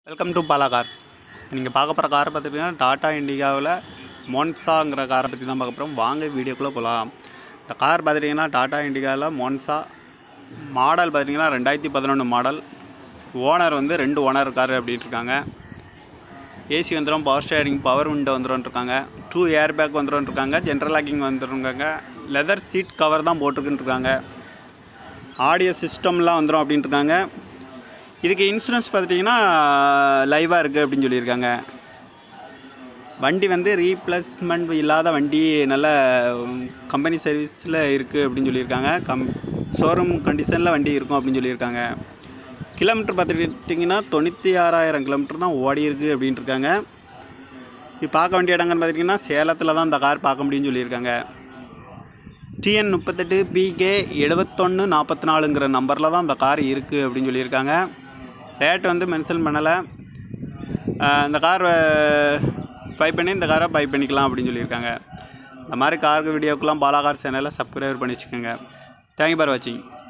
welcome to Bala cars நீங்கள் பார்க்க போகிற காரை பார்த்துட்டிங்கன்னா டாடா இண்டிகாவில் மோன்சாங்கிற காரை பற்றி தான் பார்க்க போகிறோம் வாங்க வீடியோக்குள்ளே போகலாம் இந்த கார் பார்த்துட்டிங்கன்னா டாடா இண்டிகாவில் மோன்சா மாடல் பார்த்திங்கன்னா ரெண்டாயிரத்தி பதினொன்று மாடல் ஓனர் வந்து ரெண்டு ஓனர் கார் அப்படின்ட்டு இருக்காங்க ஏசி வந்துடும் பவர் ஸ்டேரிங் பவர் விண்டோ வந்துடும் இருக்காங்க டூ ஏர் பேக் வந்துடும் இருக்காங்க ஜென்ரல் லாக்கிங் வந்துருக்காங்க லெதர் சீட் கவர் தான் போட்டிருக்குன்னு இருக்காங்க ஆடியோ சிஸ்டம்லாம் வந்துடும் அப்படின்ட்டு இருக்காங்க இதுக்கு இன்சூரன்ஸ் பார்த்துட்டிங்கன்னா லைவாக இருக்குது அப்படின்னு சொல்லியிருக்காங்க வண்டி வந்து ரீப்ளேஸ்மெண்ட் இல்லாத வண்டி நல்ல கம்பெனி சர்வீஸில் இருக்குது அப்படின்னு சொல்லியிருக்காங்க கம் ஷோரூம் கண்டிஷனில் வண்டி இருக்கும் அப்படின்னு சொல்லியிருக்காங்க கிலோமீட்டர் பார்த்துக்கிட்டிங்கன்னா தொண்ணூற்றி ஆறாயிரம் கிலோமீட்டர் தான் ஓடி இருக்குது அப்படின்ட்டு இருக்காங்க இது பார்க்க வேண்டிய இடங்கன்னு பார்த்திங்கன்னா சேலத்தில் தான் இந்த கார் பார்க்க முடியும்னு சொல்லியிருக்காங்க டிஎன் முப்பத்தெட்டு பிகே எழுபத்தொன்று நாற்பத்தி நாலுங்கிற நம்பரில் தான் இந்த கார் இருக்குது அப்படின்னு சொல்லியிருக்காங்க ரேட் வந்து மென்ஷன் பண்ணலை இந்த கார் பை பண்ணி இந்த காரை பை பண்ணிக்கலாம் அப்படின்னு சொல்லியிருக்காங்க இந்த மாதிரி காருக்கு வீடியோக்கெலாம் பாலா கார் சேனலை சப்ஸ்கிரைபர் பண்ணி வச்சுக்கோங்க தேங்க்யூ ஃபார் வாட்சிங்